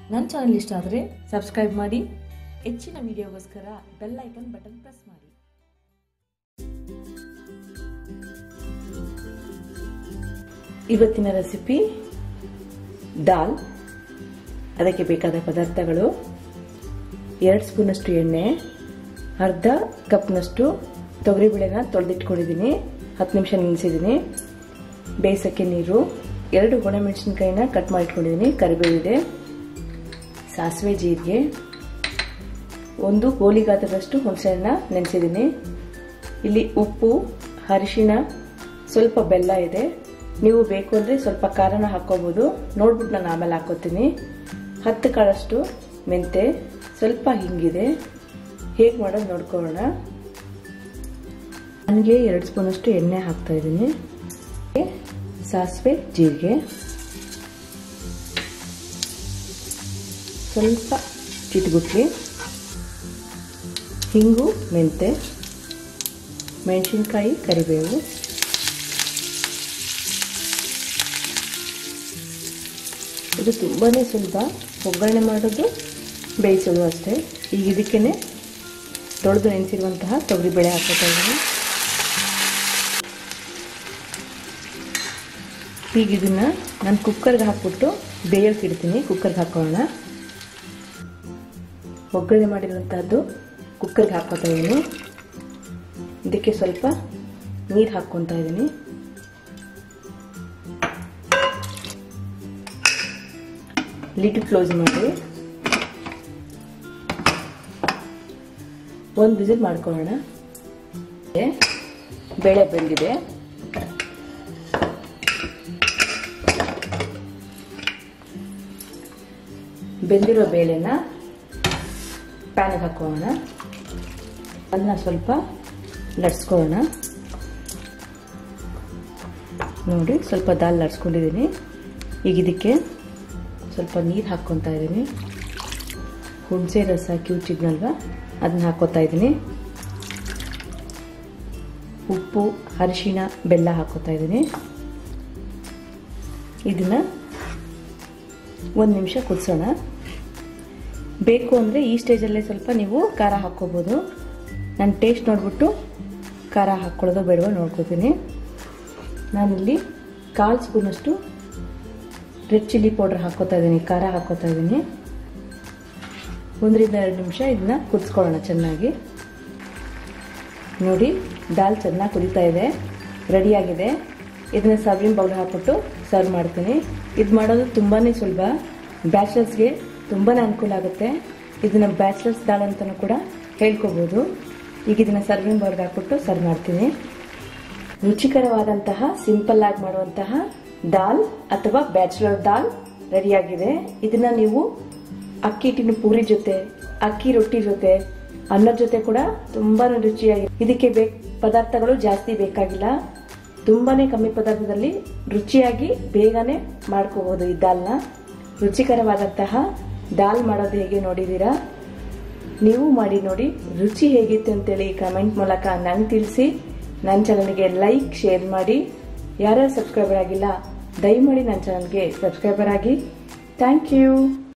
ನನ್ನ ಚಾನಲ್ ಇಷ್ಟ ಆದರೆ ಸಬ್ಸ್ಕ್ರೈಬ್ ಮಾಡಿ ಹೆಚ್ಚಿನ ವಿಡಿಯೋಗೋಸ್ಕರ ಬೆಲ್ ಐಕನ್ ಬಟನ್ ಪ್ರೆಸ್ ಮಾಡಿ ಇವತ್ತಿನ ರೆಸಿಪಿ ದಾಲ್ ಅದಕ್ಕೆ ಬೇಕಾದ ಪದಾರ್ಥಗಳು ಎರಡು ಸ್ಪೂನಷ್ಟು ಎಣ್ಣೆ ಅರ್ಧ ಕಪ್ನಷ್ಟು ತೊಗರಿಬೇಳೆನ ತೊಳೆದಿಟ್ಕೊಂಡಿದ್ದೀನಿ ಹತ್ತು ನಿಮಿಷ ನೆನೆಸಿದ್ದೀನಿ ಬೇಯಿಸೋಕ್ಕೆ ನೀರು ಎರಡು ಒಣಮೆಣಸಿನ್ಕಾಯಿನ ಕಟ್ ಮಾಡಿಟ್ಕೊಂಡಿದ್ದೀನಿ ಕರಿಬೇವಿದೆ ಸಾಸಿವೆ ಜೀರಿಗೆ ಒಂದು ಗೋಲಿ ಗಾತ್ರದಷ್ಟು ಹುಣಸೆಹಣ್ಣ ನೆನೆಸಿದ್ದೀನಿ ಇಲ್ಲಿ ಉಪ್ಪು ಅರಿಶಿಣ ಸ್ವಲ್ಪ ಬೆಲ್ಲ ಇದೆ ನೀವು ಬೇಕು ಅಂದರೆ ಸ್ವಲ್ಪ ಖಾರನ ಹಾಕ್ಕೋಬೋದು ನೋಡ್ಬಿಟ್ಟು ನಾನು ಆಮೇಲೆ ಹಾಕೋತೀನಿ ಹತ್ತು ಕಾಳಷ್ಟು ಮೆಂತೆ ಸ್ವಲ್ಪ ಹಿಂಗಿದೆ ಹೇಗೆ ಮಾಡೋದು ನೋಡ್ಕೊಳ್ಳೋಣ ನನಗೆ ಎರಡು ಸ್ಪೂನಷ್ಟು ಎಣ್ಣೆ ಹಾಕ್ತಾ ಇದ್ದೀನಿ ಸಾಸಿವೆ ಜೀರಿಗೆ ಸ್ವಲ್ಪ ಚಿಟ್ಗುಟ್ಲಿ ಹಿಂಗು ಮೆಂತೆ ಮೆಣಸಿನ್ಕಾಯಿ ಕರಿಬೇವು ಇದು ತುಂಬಾ ಸುಲಭ ಒಗ್ಗರಣೆ ಮಾಡೋದು ಬೇಯಿಸೋದು ಅಷ್ಟೇ ಈಗ ಇದಕ್ಕೇ ತೊಳೆದು ನೆನೆಸಿರುವಂತಹ ತೊಗರಿಬೇಳೆ ಹಾಕೋತಾ ಇದ್ದೀನಿ ಈಗ ಇದನ್ನು ನಾನು ಕುಕ್ಕರ್ಗೆ ಹಾಕ್ಬಿಟ್ಟು ಬೇಯೋಕೆ ಇಡ್ತೀನಿ ಕುಕ್ಕರ್ಗೆ ಹಾಕೋಣ ಒಗ್ಗರಣೆ ಮಾಡಿರುವಂತಹದ್ದು ಕುಕ್ಕರ್ಗೆ ಹಾಕೋತಾ ಇದ್ದೀನಿ ಇದಕ್ಕೆ ಸ್ವಲ್ಪ ನೀರು ಹಾಕ್ಕೊತಾ ಇದ್ದೀನಿ ಲಿಡ್ ಕ್ಲೋಸ್ ಮಾಡಿ ಒಂದು ವಿಸಿಲ್ ಮಾಡ್ಕೊಳ್ಳೋಣ ಬೇಳೆ ಬಂದಿದೆ ಬೆಂದಿರೋ ಬೇಳೆನ ಪ್ಯಾನಿಗೆ ಹಾಕೋಣ ಅದನ್ನ ಸ್ವಲ್ಪ ಲಟ್ಸ್ಕೊಳ್ಳೋಣ ನೋಡಿ ಸ್ವಲ್ಪ ದಾಲ್ ಲಟ್ಸ್ಕೊಂಡಿದ್ದೀನಿ ಈಗ ಇದಕ್ಕೆ ಸ್ವಲ್ಪ ನೀರು ಹಾಕ್ಕೊತಾ ಇದ್ದೀನಿ ಹುಣಸೆ ರಸ ಕಿವುಚಿದ್ನಲ್ವ ಅದನ್ನ ಹಾಕೋತಾ ಇದ್ದೀನಿ ಉಪ್ಪು ಅರಿಶಿಣ ಬೆಲ್ಲ ಹಾಕೋತಾ ಇದ್ದೀನಿ ಇದನ್ನು ಒಂದು ನಿಮಿಷ ಕುದಿಸೋಣ ಬೇಕು ಅಂದರೆ ಈ ಸ್ಟೇಜಲ್ಲೇ ಸ್ವಲ್ಪ ನೀವು ಖಾರ ಹಾಕ್ಕೋಬೋದು ನಾನು ಟೇಸ್ಟ್ ನೋಡಿಬಿಟ್ಟು ಖಾರ ಹಾಕ್ಕೊಳ್ಳೋದು ಬೇಡವೋ ನೋಡ್ಕೋತೀನಿ ನಾನಿಲ್ಲಿ ಕಾಲು ಸ್ಪೂನಷ್ಟು ರೆಡ್ ಚಿಲ್ಲಿ ಪೌಡರ್ ಹಾಕೋತಾ ಇದ್ದೀನಿ ಖಾರ ಹಾಕೋತಾ ಇದ್ದೀನಿ ಒಂದರಿಂದ ಎರಡು ನಿಮಿಷ ಇದನ್ನ ಕುದಿಸ್ಕೊಳ್ಳೋಣ ಚೆನ್ನಾಗಿ ನೋಡಿ ದಾಲ್ ಚೆನ್ನಾಗಿ ಕುದೀತಾ ಇದೆ ರೆಡಿಯಾಗಿದೆ ಇದನ್ನ ಸರ್ವಿಂಗ್ ಬೌಲ್ ಹಾಕ್ಬಿಟ್ಟು ಸರ್ವ್ ಮಾಡ್ತೀನಿ ಇದು ಮಾಡೋದು ತುಂಬಾ ಸುಲಭ ಬ್ಯಾಚಲರ್ಸ್ಗೆ ತುಂಬಾ ಅನುಕೂಲ ಆಗುತ್ತೆ ಇದನ್ನ ಬ್ಯಾಚಲರ್ಸ್ ದಾಲ್ ಅಂತಲೂ ಕೂಡ ಹೇಳ್ಕೊಬೋದು ಈಗ ಇದನ್ನ ಸರ್ವಿಂಗ್ ಬೌಲ್ಗೆ ಹಾಕ್ಬಿಟ್ಟು ಸರ್ವ್ ಮಾಡ್ತೀನಿ ರುಚಿಕರವಾದಂತಹ ಸಿಂಪಲ್ ಆಗಿ ಮಾಡುವಂತಹ ದಾಲ್ ಅಥವಾ ಬ್ಯಾಚುಲರ್ ದಾಲ್ ರೆಡಿಯಾಗಿದೆ ಇದನ್ನ ನೀವು ಅಕ್ಕಿ ಹಿಟ್ಟಿನ ಪೂರಿ ಜೊತೆ ಅಕ್ಕಿ ರೊಟ್ಟಿ ಜೊತೆ ಅನ್ನದ ಜೊತೆ ಕೂಡ ತುಂಬಾನೇ ರುಚಿಯಾಗಿ ಇದಕ್ಕೆ ಬೇಕ್ ಪದಾರ್ಥಗಳು ಜಾಸ್ತಿ ಬೇಕಾಗಿಲ್ಲ ತುಂಬಾನೇ ಕಮ್ಮಿ ಪದಾರ್ಥದಲ್ಲಿ ರುಚಿಯಾಗಿ ಬೇಗನೆ ಮಾಡ್ಕೋಬಹುದು ಈ ದಾಲ್ನ ರುಚಿಕರವಾದಂತಹ ದಾಲ್ ಮಾಡೋದು ಹೇಗೆ ನೋಡಿದೀರಾ ನೀವು ಮಾಡಿ ನೋಡಿ ರುಚಿ ಹೇಗಿತ್ತು ಅಂತೇಳಿ ಕಮೆಂಟ್ ಮೂಲಕ ನಂಗೆ ತಿಳಿಸಿ ನನ್ನ ಚಾನಲ್ಗೆ ಲೈಕ್ ಶೇರ್ ಮಾಡಿ ಯಾರ್ಯಾರು ಸಬ್ಸ್ಕ್ರೈಬರ್ ಆಗಿಲ್ಲ ದಯಮಾಡಿ ನನ್ನ ಚಾನಲ್ಗೆ ಸಬ್ಸ್ಕ್ರೈಬರ್ ಆಗಿ ಥ್ಯಾಂಕ್ ಯು